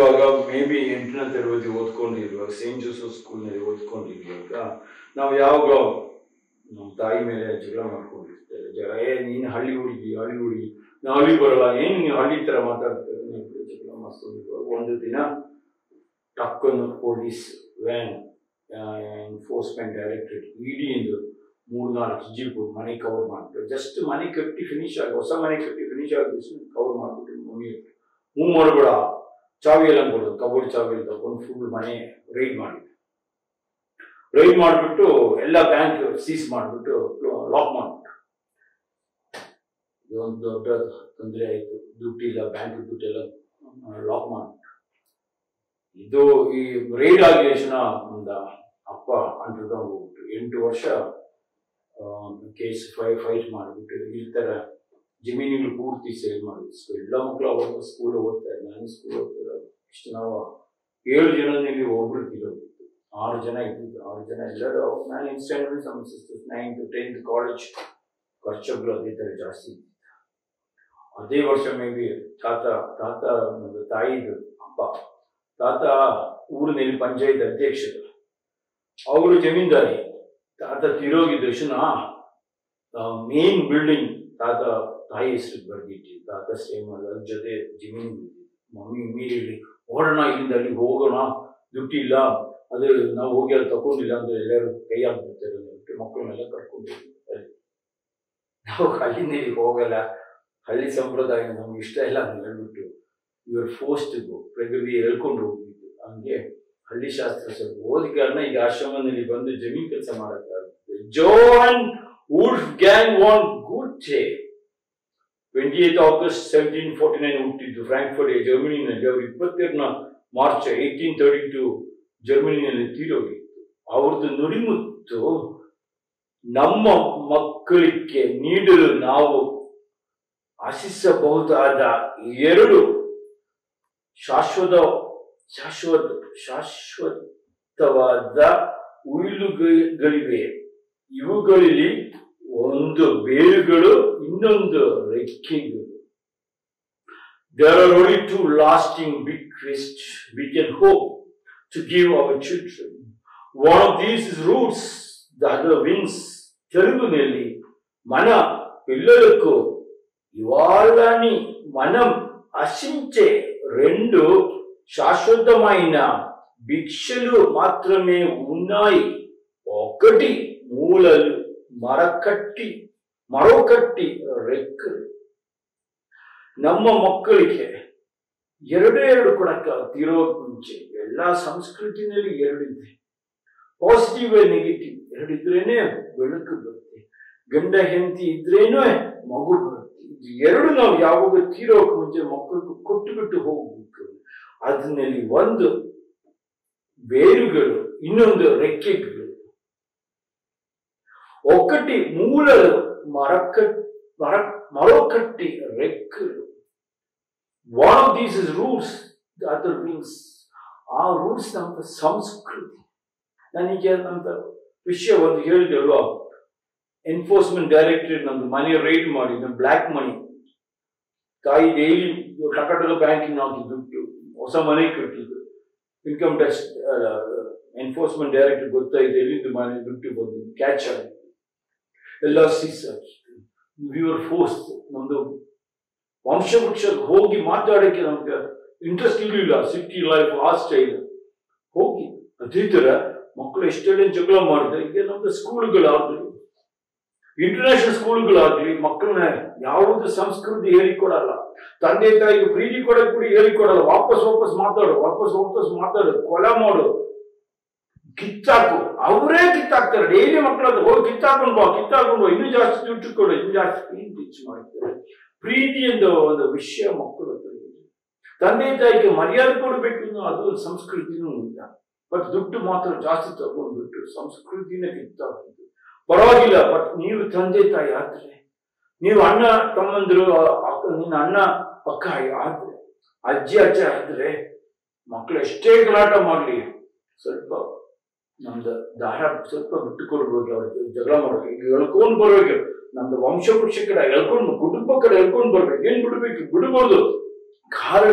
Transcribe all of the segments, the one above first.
ಇರುವಾಗ may be ಎಂಟನೇ ತರಗತಿ ಓದ್ಕೊಂಡಿರುವಾಗ ಸೇಂಟ್ ಜೋಸಫ್ ಸ್ಕೂಲ್ನಲ್ಲಿ ಓದ್ಕೊಂಡಿರುವಾಗ ನಾವು ಯಾವಾಗ ನಮ್ಮ ತಾಯಿ ಮೇಲೆ ಜಗಳ ಮಾಡ್ಕೊಂಡಿರ್ತೇವೆ ಜಗಳ ಏ ನೀನು ಹಳ್ಳಿ ಹುಡುಗಿ ಹಳ್ಳಿ ಹುಡುಗಿ ನಾವು ಹಳ್ಳಿ ಬರಲ್ಲ ಏನು ನೀವು ಹಳ್ಳಿ ಥರ ಮಾತಾಡ್ತೇವೆ ನೀವು ಜಗಳ ಮಾಡ್ಕೊಂಡಿರುವಾಗ ಒಂದು ದಿನ ಟಕ್ಕನ್ನು ಪೊಲೀಸ್ ವ್ಯಾನ್ ಎನ್ಫೋರ್ಸ್ಮೆಂಟ್ ಡೈರೆಕ್ಟರೇಟ್ ಇಡಿಯಿಂದ ಮೂರ್ನಾಲ್ಕು ಜೀಪ್ ಮನೆ ಕವರ್ ಮಾಡ್ಬಿಟ್ಟು ಜಸ್ಟ್ ಮನೆ ಕಟ್ಟಿ ಫಿನಿಶ್ ಆಗಿ ಹೊಸ ಮನೆ ಕಟ್ಟಿ ಫಿನಿಶ್ ಆಗಿ ಕವರ್ ಮಾಡ್ಬಿಟ್ಟು ಮಮ್ಮಿ ಮೂವ್ ಮಾಡಬೇಡ ಚಾವಿ ಎಲ್ಲ ಕೊಡು ಕಬೋರ್ಡ್ ಚಾವಿ ಎಲ್ಲ ತಗೊಂಡು ಫುಲ್ ಮನೆ ರೈಡ್ ಮಾಡಿ ರೈಡ್ ಮಾಡಿಬಿಟ್ಟು ಎಲ್ಲ ಬ್ಯಾಂಕ್ ಸೀಸ್ ಮಾಡಿಬಿಟ್ಟು ಲಾಕ್ ಮಾಡಿಬಿಟ್ಟು ಇದೊಂದು ದೊಡ್ಡ ತೊಂದರೆ ಆಯಿತು ದುಡ್ಡಿಲ್ಲ ಬ್ಯಾಂಕ್ ದುಡ್ಡೆಲ್ಲ ಲಾಕ್ ಮಾಡಿಬಿಟ್ಟು ಇದು ಈ ರೈಡ್ ಆಗಿ ತಕ್ಷಣ ಒಂದು ಅಪ್ಪ ಅಂಟ್ಕೊಂಡು ಹೋಗ್ಬಿಟ್ಟು ಎಂಟು ವರ್ಷ ಕೇಸ್ ಫೈ ಫೈಟ್ ಮಾಡಿಬಿಟ್ಟು ಈ ಥರ ಜಮೀನುಗಳು ಪೂರ್ತಿ ಸೇಲ್ ಮಾಡಿದ್ರು ಎಲ್ಲ ಮಕ್ಕಳು ಅವಾಗ ಸ್ಕೂಲ್ ಓದ್ತಾರೆ ನಾನು ಸ್ಕೂಲ್ ಓದ್ತಾರೆ ಇಷ್ಟು ನಾವು ಏಳು ಜನದಲ್ಲಿ ಒಬ್ರು ತೀರೋಗಿತ್ತು ಆರು ಜನ ಇದ್ದಿದ್ದು ಆರು ಜನ ಎಲ್ಲರೂ ನಾನು instant some sisters ninth tenth college ಖರ್ಚುಗಳು ಅದೇ ಥರ ಜಾಸ್ತಿ ಇತ್ತು ಅದೇ ವರ್ಷ ಮೇ ಬಿ ತಾತ ತಾತ ಒಂದು ತಾಯಿದು ಅಪ್ಪ ತಾತ ಊರಿನಲ್ಲಿ ಪಂಚಾಯತ್ ಅಧ್ಯಕ್ಷರು ಅವರು ಜಮೀನ್ದಾರಿ ತಾತ ತೀರೋಗಿದ್ದ ತಕ್ಷಣ ಮೇನ್ ಬಿಲ್ಡಿಂಗ್ ತಾತ ತಾಯಿ ಹೆಸರಿಗೆ ಬರ್ದಿಟ್ಟು ತಾತ ಸ್ಟೇ ಮಾಡಿದ ಅದ್ರ ಜೊತೆ ಜಮೀನು ಬಿದ್ದಿತ್ತು ಮಮ್ಮಿ ಇಮಿಡಿಯೇಟ್ಲಿ ಓಡೋಣ ಇಲ್ಲಿಂದ ಅಲ್ಲಿ ಹೋಗೋಣ ದುಡ್ಡಿಲ್ಲ ಅದು ನಾವು ಹೋಗಿ ಅಲ್ಲಿ ತಗೊಂಡಿಲ್ಲ ಅಂದ್ರೆ ಎಲ್ಲರೂ ಕೈ ಆಗ್ಬಿಡ್ತಾರೆ ಅಂದ್ಬಿಟ್ಟು ಮಕ್ಕಳನ್ನೆಲ್ಲ ಕರ್ಕೊಂಡು ಅಲ್ಲಿ ನಾವು ಅಲ್ಲಿಂದ ಹೋಗಲ್ಲ ಹಳ್ಳಿ ಸಂಪ್ರದಾಯ ನಮ್ಗೆ ಇಷ್ಟ ಇಲ್ಲ ಅಂತ ಹೇಳ್ಬಿಟ್ಟು ಇವರು ಫೋಸ್ಟ್ ಪ್ರಗತಿ ಹೇಳ್ಕೊಂಡು ಹೋಗ್ಬಿಟ್ಟು ಹಂಗೆ ಹಳ್ಳಿ ಶಾಸ್ತ್ರ ಸ್ವಲ್ಪ ಓದಿ ಕಾರಣ ಈಗ ಆಶ್ರಮದಲ್ಲಿ ಬಂದು ಜಮೀನ್ ಕೆಲಸ ಮಾಡಕ್ಕಾಗುತ್ತೆ Johann Wolfgang von Goethe twenty eight August seventeen forty nine ಹುಟ್ಟಿದ್ದು ಫ್ರಾಂಕ್ಫರ್ಟ್ ಜರ್ಮನಿನಲ್ಲಿ ಅವರು ಇಪ್ಪತ್ತೆರಡನ ಮಾರ್ಚ್ ಏಯ್ಟೀನ್ ತರ್ಟಿ ಟು ಜರ್ಮನಿಯಲ್ಲಿ ತೀರೋಗಿತ್ತು ಅವ್ರದ್ದು ನುಡಿಮುತ್ತು ನಮ್ಮ ಮಕ್ಕಳಿಗೆ ನೀಡಲು ನಾವು ಆಶಿಸಬಹುದಾದ ಎರಡು ಶಾಶ್ವತ ಶಾಶ್ವತ ಶಾಶ್ವತವಾದ ಉಯಿಲುಗಳಿವೆ ಇವುಗಳಲ್ಲಿ ಒಂದು ಬೇರುಗಳು ಇನ್ನೊಂದು ರೆಕ್ಕೆಗಳು there are only two lasting bequest we can hope to give our children. One of these is roots, the other wings. తెలుగుನಲ್ಲಿ మన పిల్లలకు ఇవాళని మనం ఆశించే రెండు శాశ్వతమైన భిక్షలు మాత్రమే ఉన్నాయి ఒకటి మూలలు మరొకటి మరొకటి రెక్కలు ನಮ್ಮ ಮಕ್ಕಳಿಗೆ ಎರಡು ಎರಡು ಕೊಡಕ್ಕ ತೀರೋ ಮುಂಚೆ ಎಲ್ಲ ಸಂಸ್ಕೃತಿನಲ್ಲಿ ಎರಡಿದೆ ಪಾಸಿಟಿವ್ ನೆಗೆಟಿವ್ ಎರಡಿದ್ರೇನೆ ಬೆಳಕು ಬರುತ್ತೆ ಗಂಡ ಹೆಂಡತಿ ಇದ್ರೇನೆ ಮಗು ಬರುತ್ತೆ ಇದು ಎರಡು ನಾವು ಯಾವಾಗ ತೀರೋಕ್ ಮುಂಚೆ ಮಕ್ಕಳಿಗೆ ಕೊಟ್ಟು ಬಿಟ್ಟು ಹೋಗ್ಬೇಕು ಅದರಲ್ಲಿ ಒಂದು ಬೇರುಗಳು ಇನ್ನೊಂದು ರೆಕ್ಕೆಗಳು ಒಕ್ಕಟಿ ಮೂಲಲು ಮರಕ ಮರ ಮರೊಕಟ್ಟಿ ರೆಕ್ಕలు one of these is roots the other wings ಆ ರೂಟ್ಸ್ ನಮ್ಮ ಸಂಸ್ಕೃತಿ ನನಗೆ ಅಂತ ವಿಷಯ ಒಂದು ಹೇಳಿದೆ ಅಲ್ವಾ ಎನ್ಫೋರ್ಸ್ಮೆಂಟ್ ಡೈರೆಕ್ಟರೇಟ್ ನಮ್ದು ಮನೆ ರೈಡ್ ಮಾಡಿ ಬ್ಲ್ಯಾಕ್ ಮನಿ ತಾಯಿ ಡೈಲಿ ಟಕಟಕ ಬ್ಯಾಂಕಿಂಗ್ ಹಾಕಿ ದುಡ್ಡು ಹೊಸ ಮನೆ ಕಟ್ಟಿದ್ದು ಇನ್ಕಮ್ ಟ್ಯಾಕ್ಸ್ ಎನ್ಫೋರ್ಸ್ಮೆಂಟ್ ಡೈರೆಕ್ಟರ್ ಗೊತ್ತಾಯ್ತು ಎಲ್ಲಿಂದ ಮನೆ ದುಡ್ಡು ಬಂದು ಕ್ಯಾಚ್ ಆಗಿ ಎಲ್ಲ ಸೀಸ್ ಆಗಿ ವಿವರ್ ಫೋರ್ಸ್ ನಮ್ದು ವಂಶವೃಕ್ಷ ಹೋಗಿ ಮಾತಾಡಕ್ಕೆ ನಮ್ಗೆ ಇಂಟ್ರೆಸ್ಟ್ ಇರಲಿಲ್ಲ ಸಿಟಿ ಲೈಫ್ ಆ ಸ್ಟೈಲ್ ಹೋಗಿ ಅದೇ ತರ ಮಕ್ಕಳು ಎಷ್ಟೆಲ್ಲ ಜಗಳ ಮಾಡಿದ್ರೆ ಈಗ ನಮ್ದು ಸ್ಕೂಲ್ಗಳಾಗ್ಲಿ ಇಂಟರ್ನ್ಯಾಷನಲ್ ಸ್ಕೂಲ್ಗಳಾಗ್ಲಿ ಮಕ್ಕಳನ್ನ ಯಾವುದು ಸಂಸ್ಕೃತಿ ಹೇಳಿಕೊಡಲ್ಲ ತಂದೆ ತಾಯಿಗೆ ಪ್ರೀತಿ ಕೊಡಕ್ ಕೂಡ ಹೇಳಿಕೊಡಲ್ಲ ವಾಪಸ್ ವಾಪಸ್ ಮಾತಾಡು ವಾಪಸ್ ವಾಪಸ್ ಮಾತಾಡು ಕೊಲ ಮಾಡು ಕಿತ್ತಾಕು ಅವರೇ ಕಿತ್ತಾಕ್ತಾರೆ ಡೈಲಿ ಮಕ್ಕಳದ್ದು ಹೋಗಿ ಕಿತ್ತಾಕೊಂಡು ಬಾ ಕಿತ್ತಾಕೊಂಡು ಬಾ ಇನ್ನೂ ಜಾಸ್ತಿ ದುಡ್ಡು ಕೊಡು ಇನ್ನೂ ಜಾಸ್ತಿ ಪ್ರೀತಿ ಟೀಚ್ ಮಾಡ್ತಾರೆ ಪ್ರೀತಿ ಎಂದ ಒಂದು ವಿಷಯ ಮಕ್ಕಳು ಹತ್ರ ಇದೆ. ತಂದೆ ತಾಯಿಗೆ ಮರ್ಯಾದೆ ಕೊಡಬೇಕು ಅನ್ನೋ ಅದು ಸಂಸ್ಕೃತಿನೂ ಇಲ್ಲ ಬಟ್ ದುಡ್ಡು ಮಾತ್ರ ಜಾಸ್ತಿ ತಗೊಂಡ್ಬಿಟ್ಟು ಸಂಸ್ಕೃತಿನ ಕಿತ್ತಾಕಿದ್ದು ಪರವಾಗಿಲ್ಲ ಬಟ್ ನೀವು ತಂದೆ ತಾಯಿ ಆದ್ರೆ ನೀವು ಅಣ್ಣ ತಮ್ಮಂದ್ರು ಅಕ್ಕ ನಿನ್ನ ಅಣ್ಣ ಅಕ್ಕ ಆದ್ರೆ ಅಜ್ಜಿ ಅಜ್ಜ ಆದ್ರೆ ಮಕ್ಕಳು ಎಷ್ಟೇ ಗಲಾಟ ಮಾಡ್ಲಿ ಸ್ವಲ್ಪ ನಮ್ದು ದಾರ ಸ್ವಲ್ಪ ಬಿಟ್ಟು ಕೊಡ್ಬೇಕು ಅವ್ರ ಜಗಳ ಮಾಡ್ಬೇಕು ಈಗ ಎಳ್ಕೊಂಡ್ ಬರ್ಬೇಕು ನಮ್ದು ವಂಶ ವೃಕ್ಷ ಕಡೆ ಎಳ್ಕೊಂಡು ಕುಟುಂಬ ಕಡೆ ಎಳ್ಕೊಂಡ್ ಬರ್ಬೇಕು ಏನ್ ಬಿಡ್ಬೇಕು ಬಿಡ್ಬೋದು ಕಾರಣ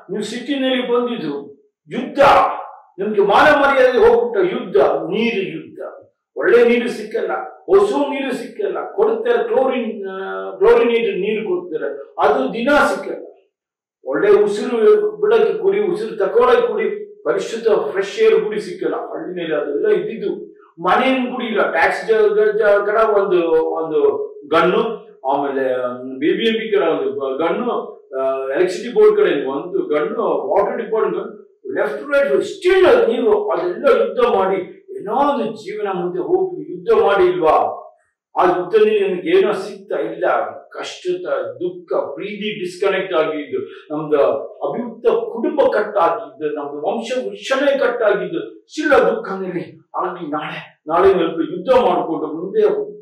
ನೀವು ಸಿಟಿನಲ್ಲಿ ಬಂದಿದ್ದು ಯುದ್ಧ ನಿಮ್ಗೆ ಮಾನ ಮರ್ಯಾದೆ ಹೋಗ್ಬಿಟ್ಟ ಯುದ್ಧ ನೀರು ಯುದ್ಧ ಒಳ್ಳೆ ನೀರು ಸಿಕ್ಕಲ್ಲ ಹೊಸ ನೀರು ಸಿಕ್ಕಲ್ಲ ಕೊಡ್ತಾರೆ ಕ್ಲೋರಿನ್ ಕ್ಲೋರಿನೇಟೆಡ್ ನೀರು ಕೊಡ್ತಾರೆ ಅದು ದಿನ ಸಿಕ್ಕಲ್ಲ ಒಳ್ಳೆ ಉಸಿರು ಬಿಡಕ್ಕೆ ಕುಡಿ ಉಸಿರು ತಗೊಳಕ್ ಕುಡಿ ಪರಿಶುದ್ಧ ಫ್ರೆಶ್ ಏರ್ ಕುಡಿ ಸಿಕ್ಕಲ್ಲ ಹಳ್ಳಿನಲ್ಲಿ ಅದೆಲ್ಲ ಇದ್ದಿದ್ದು ಮನೆಯನ್ನು ಕುಡಿ ಇಲ್ಲ ಟ್ಯಾಕ್ಸ್ ಕಡೆ ಒಂದು ಒಂದು ಗಣ್ಣು ಆಮೇಲೆ ಬಿ ಬಿ ಎಂ ಪಿ ಕಡೆ ಒಂದು ಗಣ್ಣು ಎಲೆಕ್ಟ್ರಿಸಿಟಿ ಬೋರ್ಡ್ ಕಡೆ ಒಂದು ಗಣ್ಣು water department left right still ನೀವು ಅದೆಲ್ಲ ಯುದ್ಧ ಮಾಡಿ ಏನಾದ್ರು ಜೀವನ ಮುಂದೆ ಹೋಗಿ ಯುದ್ಧ ಮಾಡಿ ಇಲ್ವಾ ಆ ಯುದ್ಧದಲ್ಲಿ ನಿಮ್ಗೆ ಏನೋ ಸಿಗ್ತಾ ಇಲ್ಲ ಕಷ್ಟದ ದುಃಖ ಪ್ರೀತಿ ಡಿಸ್ಕನೆಕ್ಟ್ ಆಗಿದ್ದು ನಮ್ದು ಅಭಿಯುಕ್ತ ಕುಟುಂಬ ಕಟ್ಟಾಗಿದ್ದು ನಮ್ದು ವಂಶ ವೃಕ್ಷಣೆ ಕಟ್ಟಾಗಿದ್ದು ಸಿಲ್ಲ ದುಃಖದಲ್ಲಿ ಆಗ್ಲಿ ನಾಳೆ ನಾಳೆ ಸ್ವಲ್ಪ ಯುದ್ಧ ಮಾಡಿಕೊಂಡು ಮುಂದೆ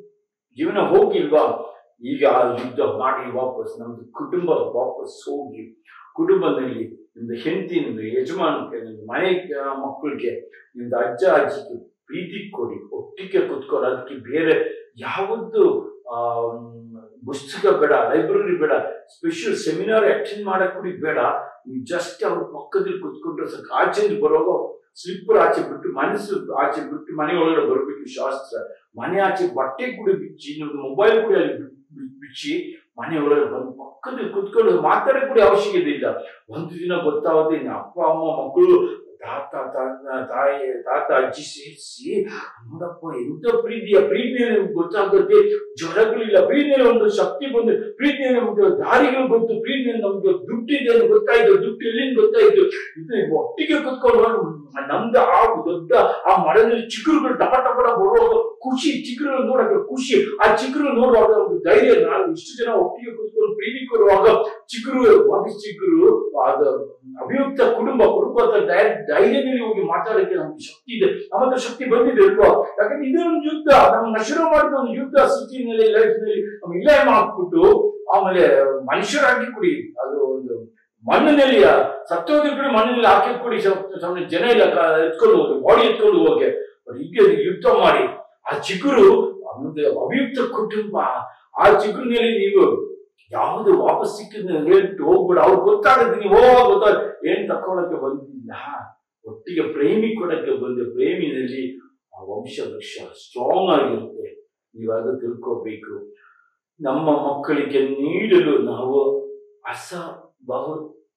ಜೀವನ ಹೋಗಿಲ್ವಾ ಈಗ ಆ ಯುದ್ಧ ಮಾಡಿ ವಾಪಸ್ ನಮ್ದು ಕುಟುಂಬ ವಾಪಸ್ ಹೋಗಿ ಕುಟುಂಬದಲ್ಲಿ ನಿಮ್ದು ಹೆಂಡತಿ ನಿಮ್ದು ಯಜಮಾನಕ್ಕೆ ನಿಮ್ದು ಮನೆ ಮಕ್ಕಳಿಗೆ ನಿಮ್ದು ಅಜ್ಜ ಅಜ್ಜಿಗೆ ಪ್ರೀತಿ ಕೊಡಿ ಒಟ್ಟಿಗೆ ಕುತ್ಕೊಂಡು ಅದಕ್ಕೆ ಬೇರೆ ಯಾವುದು ಆ, ಮ್, ಪುಸ್ತಕ ಬೇಡ ಲೈಬ್ರರಿ ಬೇಡ ಸ್ಪೆಷಲ್ ಸೆಮಿನಾರ್ ಅಟೆಂಡ್ ಮಾಡಕ್ ಕೂಡ ಬೇಡ ನೀವು ಜಸ್ಟ್ ಅವ್ರ ಪಕ್ಕದಲ್ಲಿ ಕುತ್ಕೊಂಡ್ರೆ ಸಾಕು ಆಚೆಂದು ಬರುವಾಗ ಸ್ಲಿಪ್ಪರ್ ಆಚೆ ಬಿಟ್ಟು ಮನಸ್ಸು ಆಚೆ ಬಿಟ್ಟು ಮನೆ ಒಳಗಡೆ ಬರಬೇಕು ಶಾಸ್ತ್ರ ಮನೆ ಆಚೆ ಬಟ್ಟೆ ಕೂಡ ಬಿಚ್ಚಿ ನಿಮ್ದು ಮೊಬೈಲ್ ಕೂಡ ಅಲ್ಲಿ ಬಿ- ಬಿ- ಬಿಚ್ಚಿ ಮನೆ ಒಳಗೆ ಬಂದು ಪಕ್ಕದಲ್ಲಿ ಕುತ್ಕೊಂಡು ಮಾತಾಡಕ್ ಕೂಡ ಅವಶ್ಯಕತೆ ಇಲ್ಲ ಒಂದು ದಿನ ಗೊತ್ತಾಗುತ್ತೆ ಇನ್ನು ಅಪ್ಪ ಅಮ್ಮ ಮಕ್ಕಳು ತಾತ ತಾತ ತಾಯಿ ತಾತ ಅಜ್ಜಿ ಸೇರಿಸಿ ನೋಡಪ್ಪ ಎಂತ ಪ್ರೀತಿಯ ಪ್ರೀತಿಯಲ್ಲಿ ನಮ್ಗೆ ಗೊತ್ತಾಗುತ್ತೆ ಜ್ವರಗಳಿಲ್ಲ ಪ್ರೀತಿಯಲ್ಲಿ ಒಂದು ಶಕ್ತಿ ಬಂದು ಪ್ರೀತಿಯಲ್ಲಿ ನಮ್ಗೆ ದಾರಿಗಳು ಗೊತ್ತು ಪ್ರೀತಿಯಲ್ಲಿ ನಮ್ಗೆ ದುಡ್ಡಿದೆ ಅಂತ ಗೊತ್ತಾಯ್ತು ದುಡ್ಡು ಎಲ್ಲಿಂದ ಗೊತ್ತಾಯ್ತು ಇದು ಒಟ್ಟಿಗೆ ಕುತ್ಕೊಂಡು ನಮ್ದು ಆ ದೊಡ್ಡ ಆ ಮರದಲ್ಲಿ ಚಿಗುರುಗಳು ಟಪ ಟಪ ಬರುವಾಗ ಖುಷಿ ಚಿಗುರು ನೋಡಕ್ಕೆ ಖುಷಿ ಆ ಚಿಗುರು ನೋಡುವಾಗ ಒಂದು ಧೈರ್ಯ ನಾವು ಇಷ್ಟು ಜನ ಒಟ್ಟಿಗೆ ಕುತ್ಕೊಂಡು ಪ್ರೀತಿ ಕೊಡುವಾಗ ಚಿಗುರು ವಾಟ್ ಇಸ್ ಚಿಗುರು ಅದು ಅಭಿಯುಕ್ತ ಕುಟುಂಬ ಕುಟುಂಬದ ಧೈ- ಧೈರ್ಯದಲ್ಲಿ ಹೋಗಿ ಮಾತಾಡಕ್ಕೆ ನಮ್ಗೆ ಶಕ್ತಿ ಇದೆ ನಮ್ಮ ಹತ್ರ ಶಕ್ತಿ ಬಂದಿದೆ ಅಲ್ವಾ ಯಾಕಂದ್ರೆ ಇದೇ ಒಂದು ಯುದ್ಧ ನಮ್ಮ ಶುರು ಮಾಡಿದ ಒಂದು ಯುದ್ಧ ಸಿಟಿನಲ್ಲಿ ಲೈಫ್ ನಲ್ಲಿ ನಮ್ಗೆ ಇಲ್ಲೇ ಮಾಡ್ಬಿಟ್ಟು ಆಮೇಲೆ ಮನುಷ್ಯರಾಗಿ ಕುಡಿ ಅದು ಒಂದು ಮಣ್ಣಿನಲ್ಲಿ ಸತ್ತೋದ್ರ ಕೂಡ ಮಣ್ಣಿನಲ್ಲಿ ಹಾಕಿ ಕೊಡಿ ಸ್ವಲ್ಪ ಜನ ಇಲ್ಲ ಕ- ಎತ್ಕೊಂಡು ಹೋಗಿ ಬಾಡಿ ಎತ್ಕೊಂಡು ಹೋಗಿ ಬಟ್ ಹೀಗೆ ಯುದ್ಧ ಮಾಡಿ ಆ ಚಿಗುರು ಒಂದು ಅಭಿಯುಕ್ತ ಕುಟುಂಬ ಆ ಚಿಗುರಿನಲ್ಲಿ ನೀವು ಯಾವುದು ವಾಪಸ್ ಸಿಕ್ಕಿದ ಹೇಳ್ಬಿಟ್ಟು ಹೋಗ್ಬಿಡ ಅವ್ರು ಗೊತ್ತಾಗುತ್ತೆ ನೀವು ಹೋಗುವಾಗ ಗೊತ್ತಾಗ ಏನ್ ತಕೊಳ್ಳಕ್ಕೆ ಬಂದಿಲ್ಲ ಒಟ್ಟಿಗೆ ಪ್ರೇಮಿ ಕೊಡಕ್ಕೆ ಬಂದ ಪ್ರೇಮಿನಲ್ಲಿ ಆ ವಂಶ ವೃಕ್ಷ ಸ್ಟ್ರಾಂಗ್ ಆಗಿರುತ್ತೆ ನೀವು ಅದು ತಿಳ್ಕೋಬೇಕು ನಮ್ಮ ಮಕ್ಕಳಿಗೆ ನೀಡಲು ನಾವು ಅಸ ಬಹು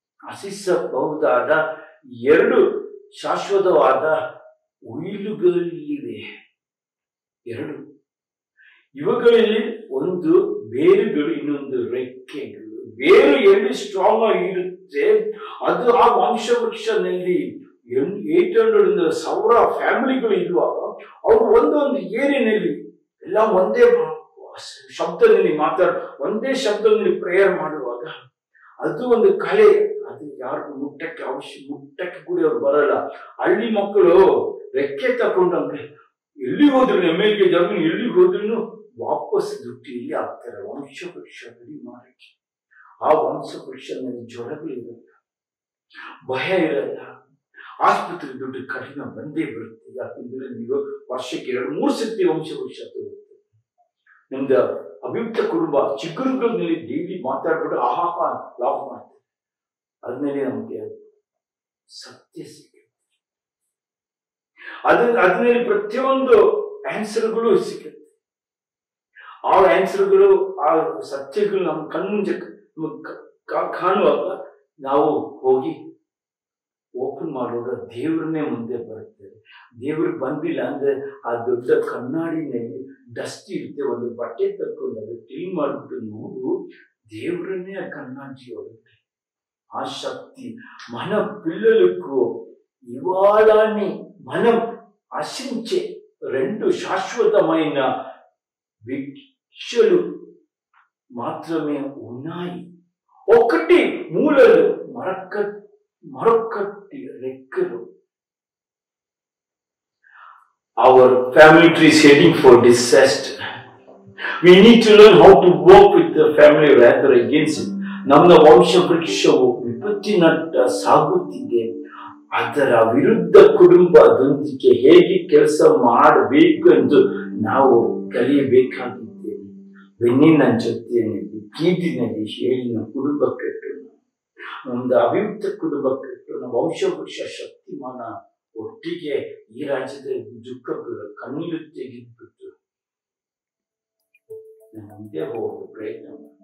ಆಶಿಸಬಹುದಾದ ಎರಡು ಶಾಶ್ವತವಾದ ಉಯಿಲುಗಳಿವೆ ಎರಡು ಇವುಗಳಲ್ಲಿ ಒಂದು ಬೇರುಗಳು ಇನ್ನೊಂದು ರೆಕ್ಕೆಗಳು ಬೇರು ಎಲ್ಲಿ ಸ್ಟ್ರಾಂಗ್ ಆಗಿರುತ್ತೆ ಅದು ಆ ವಂಶವೃಕ್ಷನಲ್ಲಿ ಏಟ್ ಹಂಡ್ರೆಡ್ ಸಾವಿರ ಫ್ಯಾಮಿಲಿಗಳು ಇರುವಾಗ ಅವರು ಒಂದೊಂದು ಏರಿನಲ್ಲಿ ಎಲ್ಲ ಒಂದೇ ಶಬ್ದದಲ್ಲಿ ಮಾತಾಡ ಒಂದೇ ಶಬ್ದದಲ್ಲಿ ಪ್ರೇಯರ್ ಮಾಡುವಾಗ ಅದು ಒಂದು ಕಲೆ ಅದು ಯಾರಿಗೂ ಮುಟ್ಟಕ್ಕೆ ಅವಶ್ಯ ಮುಟ್ಟಕ್ಕೆ ಕೂಡ ಅವ್ರು ಬರಲ್ಲ ಹಳ್ಳಿ ಮಕ್ಕಳು ರೆಕ್ಕೆ ತಕೊಂಡಂಗೆ ಎಲ್ಲಿ ಹೋದ್ರು ಎಮ್ ಎಲ್ ಕೆ ಜಮೀನು ಎಲ್ಲಿ ಹೋದ್ರು ವಾಪಸ್ ದುಡ್ಡು ಇಲ್ಲಿ ಆಗ್ತಾರೆ ವಂಶ ವೃಕ್ಷ ರೆಡಿ ಮಾಡಕ್ಕೆ ಆ ವಂಶ ವೃಕ್ಷನಲ್ಲಿ ಜ್ವರಗಳಿರಲ್ಲ ಭಯ ಇರಲ್ಲ ಆಸ್ಪತ್ರೆ ದುಡ್ಡು ಕಡಿಮೆ ಬಂದೇ ಬರುತ್ತೆ ಯಾಕಂದ್ರೆ ನೀವು ವರ್ಷಕ್ಕೆ ಎರಡು ಮೂರು ಸತಿ ವಂಶ ವೃಕ್ಷ ತರುತ್ತೆ ನಿಮ್ದು ಅಭಿಯುಕ್ತ ಕುಟುಂಬ ಚಿಗುರುಗಳಲ್ಲಿ ಡೈಲಿ ಮಾತಾಡ್ಬಿಟ್ಟು ಆಹಾಹ ಲಾಭ ಮಾಡ್ತಾರೆ ಅದ್ಮೇಲೆ ನಮಗೆ ಸತ್ಯ ಸಿಗುತ್ತೆ ಅದ ಅದ್ರಲ್ಲಿ ಪ್ರತಿಯೊಂದು ಆನ್ಸರ್ಗಳು ಸಿಗುತ್ತೆ ಆ ಆನ್ಸರ್ಗಳು ಆ ಸತ್ಯಗಳು ನಮ್ಮ ಕಣ್ಮುಂಜೆ ನಮ್ಗ್ ಕ- ಕಾ- ಕಾಣುವಾಗ ನಾವು ಹೋಗಿ ಓಪನ್ ಮಾಡುವಾಗ ದೇವ್ರನ್ನೇ ಮುಂದೆ ಬರುತ್ತೇವೆ ದೇವ್ರು ಬಂದಿಲ್ಲ ಅಂದ್ರೆ ಆ ದೊಡ್ಡ ಕಣ್ಣಾಡಿನಲ್ಲಿ ಡಸ್ಟ್ ಇರುತ್ತೆ ಒಂದು ಬಟ್ಟೆ ತಕ್ಕೊಂಡು ಅದು ಕ್ಲೀನ್ ಮಾಡ್ಬಿಟ್ಟು ನೋಡು ದೇವ್ರನ್ನೇ ಆ కన్నాడి ఒలిపి ఆ శక్తి మన పిల్లలకు ఇవాళని మనం ఆశించే రెండు శాశ్వతమైన భిక్షలు మాత్రమే ఉన్నాయి ఒకటి మూలలు మరొక మరొకటి రెక్కలు our family tree is heading for disaster. We need to learn how to work with the family rather against it. ನಮ್ಮ ವಂಶ ವೃಕ್ಷವು ವಿಪತ್ತಿನಟ್ಟ ಸಾಗುತ್ತಿದೆ ಅದರ ವಿರುದ್ಧ ಕುಟುಂಬದೊಂದಿಗೆ ಹೇಗೆ ಕೆಲಸ ಮಾಡಬೇಕು ಎಂದು ನಾವು ಕಲಿಯಬೇಕಾಗಿದ್ದೇವೆ ಬೆನ್ನಿನ ಜೊತೆಯಲ್ಲಿ ಕೀಟಿನಲ್ಲಿ ಹೇಳಿನ ಕುಟುಂಬ ಕಟ್ಟೋಣ ಒಂದು ಅಭಿವೃದ್ಧ ಕುಟುಂಬಕ್ಕೆ ನಮ್ಮ ವಂಶವೃಕ್ಷ ಶಕ್ತಿಮಾನ ಒಟ್ಟಿಗೆ ಈ ರಾಜ್ಯದ ದುಃಖಗಳು ಕಣ್ಣೀರು ತೆಗೆದ್ಬಿಟ್ಟು ನಮ್ಮ ಮುಂದೆ ಹೋಗೋ ಪ್ರಯತ್ನ ಮಾಡಿ